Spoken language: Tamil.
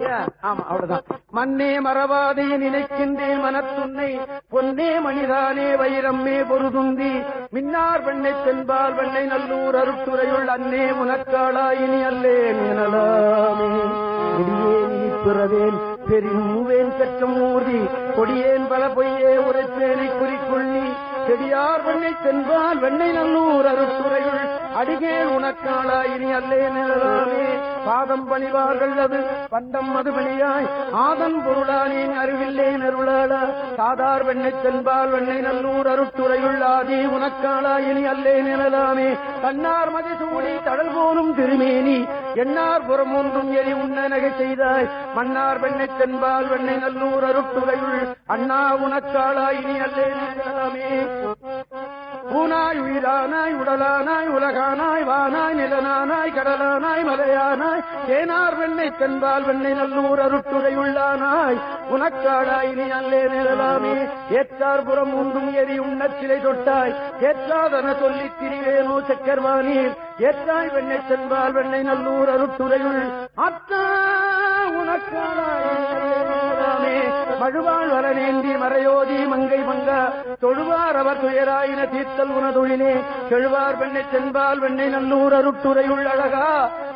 இல்லையா ஆமா அவ்வளவுதான் மண்ணே மறவாதே நினைக்கின்றேன் மனத்துன்னை பொன்னே மணிதானே வைரம்மே பொருதுந்தி மின்னார் வெண்ணை தென்பால் வெண்ணை நல்லூர் அருட்டுரையுள் அன்னே உனக்காளாயினி அல்லேன் எனலாமே கொடியேன் இனி பிறவேன் பெருவேன் பெற்றம் ஊர்தி கொடியேன் பல பொய்யே உரைப்பேனை குறிக்கொள்ளி செடியார் வெண்ணை தென்பால் வெண்ணை நல்லூர் அருட்டுரையுள் அடிகேள் உனக்காளா இனி அல்லே நிழலாமே பாதம் பணிவார்கள் அது பண்டம் மதுபலியாய் ஆதன் பொருளானேன் அறிவில்லே நருளாளா சாதார் வெண்ணை தென்பால் வெண்ணை நல்லூர் அருட்டுரையுள் ஆதி உனக்காளா இனி அல்லே நிழலாமே கண்ணார் மதி சூடி தடல் போலும் திருமேனி எண்ணார் புறம் ஒன்றும் எரி உண்ண நகை செய்தாய் மன்னார் வெண்ணை தென்பால் வெண்ணை நல்லூர் அருட்டுரையுள் அண்ணா உனக்காளா இனி அல்லே நிழலாமே பூனாய் உயிரானாய் உடலானாய் உலகானாய் வானாய் நிலனானாய் கடலானாய் மலையானாய் தேனார் வெண்ணை தென்பால் வெண்ணை நல்லூர் அருட்டுரை உள்ளானாய் உனக்காடாய் நீ அல்லே நிழலாமே ஏற்றார் புறம் உண்டும் எரி உண்ணச் சிலை தொட்டாய் ஏற்றாதன சொல்லித் திரிவேனோ சக்கர்வானீர் ஏற்றாய் வெண்ணை தென்பால் வெண்ணை நல்லூர் அருட்டுரையுள் அத்தா உனக்காடாய் நிழலாமே மழுவாள் வரநேந்தி மறையோதி மங்கை மங்கா தொழுவார் அவர் துயராயின தீர்த்தல் உனதொழிலே செழுவார் வெண்ணை சென்பால் வெண்ணை நல்லூர் அருட்டுரையுள் அழகா